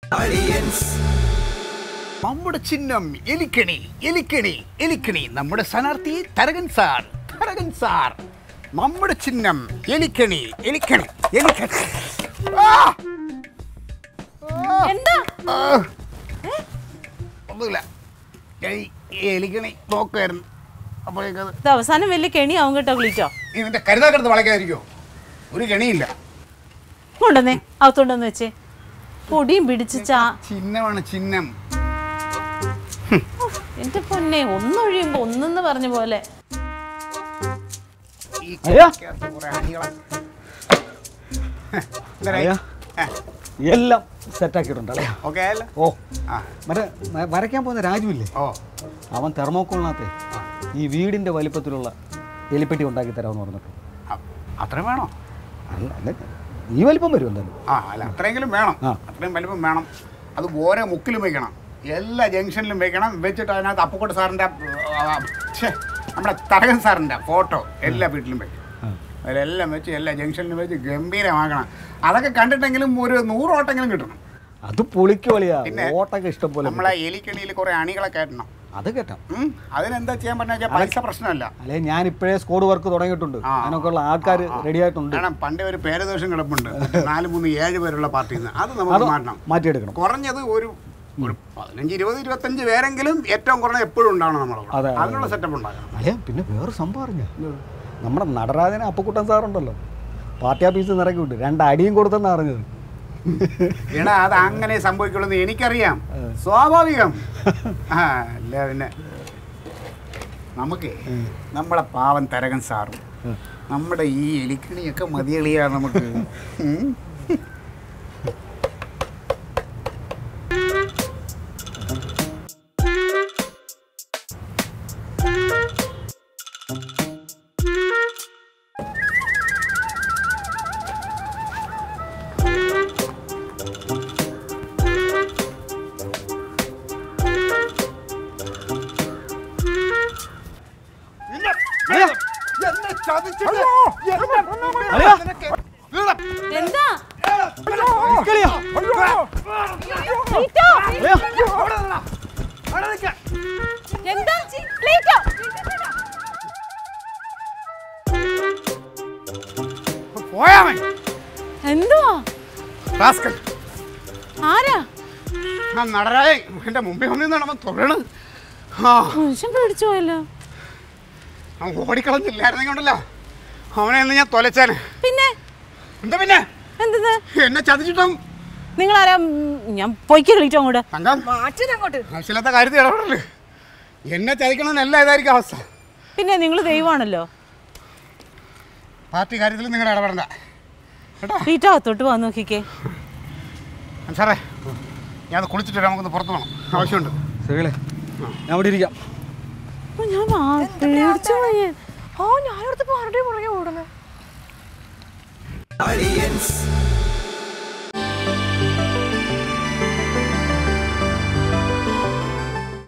നമ്മുടെ ചിഹ്നം എലിക്കണി എലിക്കണി എലിക്കണി നമ്മുടെ സ്ഥാനാർത്ഥി തരകൻ സാർ തരകൻ സാർ നമ്മുടെ ചിഹ്നം എലിക്കണി എലിക്കണി എലിക്കണി ആ! എന്താ ആ! ഒന്നുമില്ല ഞാൻ ഈ എലിക്കണി നോക്കുമായിരുന്നു അപ്പോഴേക്കത് ഇത് അവസാനം വലിയ കെണിയാവും കേട്ടോ ക്ലീറ്റോ ഇതിന്റെ കരുതാക്കടുത്ത് വളയ്ക്കാതിരിക്കോ ഒരു കെണിയില്ല കൊണ്ടുവന്നേ അകത്തോണ്ടെന്ന് വെച്ചേ പൊടിയും പിടിച്ച് ചാ ചിഹ്നമാണ് ചിഹ്നം എന്റെ പൊന്നെ ഒന്നൊഴിയുമ്പോ ഒന്നെന്ന് പറഞ്ഞ പോലെ ഈ അയ്യോ. കെണിക്കകത്ത് കുറേ അണികളെ എന്താ അയ്യോ. എല്ലാം സെറ്റാക്കിയിട്ടുണ്ട് അല്ലേ ഓക്കെ ആയല്ലോ ഓ ആ മറ്റേ മ- വരയ്ക്കാൻ പോകുന്ന രാജുവില്ലേ ഓ അവൻ തെർമോക്കോളിനകത്തെ ഈ വീടിന്റെ വലിപ്പത്തിലുള്ള എലിപ്പെട്ടി ഉണ്ടാക്കി തരാമെന്ന് പറഞ്ഞിട്ട് അ- അത്രയും വേണോ അല്ല അല്ല ഈ വലിപ്പം വരും എന്തായാലും ആ അല്ല അത്രയെങ്കിലും വേണം ആ. അത്രയും വലിപ്പം വേണം അത് ഓരോ മുക്കിലും വെക്കണം എല്ലാ ജംഗ്ഷനിലും വെക്കണം വെച്ചിട്ട് അതിനകത്ത് അപ്പുക്കോട്ട് സാറിൻ്റെ ആ, ഛെ, നമ്മുടെ തരകൻ സാറിൻ്റെ ഫോട്ടോ എല്ലാ വീട്ടിലും വെക്കും ആ. അതിലെല്ലാം വെച്ച് എല്ലാ ജംഗ്ഷനിലും വെച്ച് ഗംഭീരമാക്കണം അതൊക്കെ കണ്ടിട്ടെങ്കിലും ഒരു നൂറ് ഓട്ടെങ്കിലും കിട്ടണം അത് പൊളിക്ക് വലിയാ പിന്നെ ഓട്ടൊക്കെ ഇഷ്ടം പോലെ നമ്മളെ എലിക്കണിയിൽ കുറേ അണികളെ കയറ്റണം അത് കേട്ടോ ഉം, അതിനെന്താ ചെയ്യാൻ പറഞ്ഞാൽ പൈസ പ്രശ്നമല്ല അല്ലെ ഞാൻ ഇപ്പോഴേ സ്കോഡ് വർക്ക് തുടങ്ങിയിട്ടുണ്ട് ആ. അതിനൊക്കെ ഉള്ള ആൾക്കാർ റെഡി ആയിട്ടുണ്ട് കാരണം പണ്ടേ ഒരു പേരദോഷം കിടപ്പുണ്ട് നാല് മൂന്ന് ഏഴ് പേരുള്ള പാർട്ടിയിൽ നിന്ന് അത് നമുക്ക് അത് മാറ്റണം മാറ്റിയെടുക്കണം കുറഞ്ഞത് ഒരു ഒരു പതിനഞ്ച് ഇരുപത് ഇരുപത്തഞ്ച് പേരെങ്കിലും ഏറ്റവും കുറഞ്ഞ എപ്പോഴും ഉണ്ടാവണം നമ്മളവിടെ അതെ, അതെ, അതിനുള്ള സെറ്റപ്പ് ഉണ്ടാക്കണം അല്ലേ പിന്നെ വേറെ സംഭവം അറിഞ്ഞ നമ്മുടെ നടരാജന അപ്പക്കുട്ടൻ സാറുണ്ടല്ലോ പാർട്ടി ഓഫീസിൽ നിന്ന് ഇറക്കി വിട്ടു രണ്ട് അടിയും കൊടുത്തെന്നാ അറിഞ്ഞത് എടാ അത് അങ്ങനെ സംഭവിക്കുള്ളൂ എന്ന് എനിക്കറിയാം സ്വാഭാവികം ആ അല്ല പിന്നെ നമുക്ക് നമ്മളെ പാവൻ തരകൻ സാറും നമ്മുടെ ഈ എലിക്കിണിയൊക്കെ മതിയളിയാ നമുക്ക് ഉം. എന്താ നിക്കളിയാ. ക്ലീറ്റോ! എന്താ ക്ലീറ്റോ! പോയാ മതി. എന്തുവാ റാസ്കൽ. ആരാ ആ നടരാജൻ എന്റെ മുമ്പിൽ വന്നിന്നാണ് അവൻ തൊഴണ് ആ മനുഷ്യൻ പേടിച്ചു പോയല്ലോ അവൻ ഓടിക്കളഞ്ഞില്ലായിരുന്നെങ്കിൽ ഉണ്ടല്ലോ അവനെ ഇന്ന് ഞാൻ തൊലച്ചാന് പിന്നെ എന്താ പിന്നെ എന്തത് എന്നെ ചതിച്ചിട്ടും നിങ്ങളാരാ ഉം, ഞാൻ പൊയ്ക്ക് ക്ലീറ്റോ അങ്ങോട്ട് തങ്കം ആവശ്യമില്ലാത്ത കാര്യത്തിൽ ഇടപെടല് എന്നെ ചതിക്കണമെന്നല്ല ഇതായിരിക്കും അവസ്ഥ പിന്നെ നിങ്ങൾ ദൈവമാണല്ലോ പാർട്ടി കാര്യത്തിൽ നിങ്ങൾ ഇടപെടണ്ട കേട്ടോ ക്ലീറ്റോ അകത്തോട്ട് പോകാൻ നോക്കിക്കേ സാറേ ഞാൻ അത് കുളിച്ചിട്ട് വരാം, നമുക്കൊന്ന് പുറത്ത് പോകണം ആവശ്യമുണ്ട് ശരിയല്ലേ ഞാൻ ഇവിടെ ഇരിക്കാം ഓ, ഞാൻ ആ- പേടിച്ചു പോയി ആ ഞാനിവിടുത്തെ പാരുടെ പുറകെ ഓടുന്നത്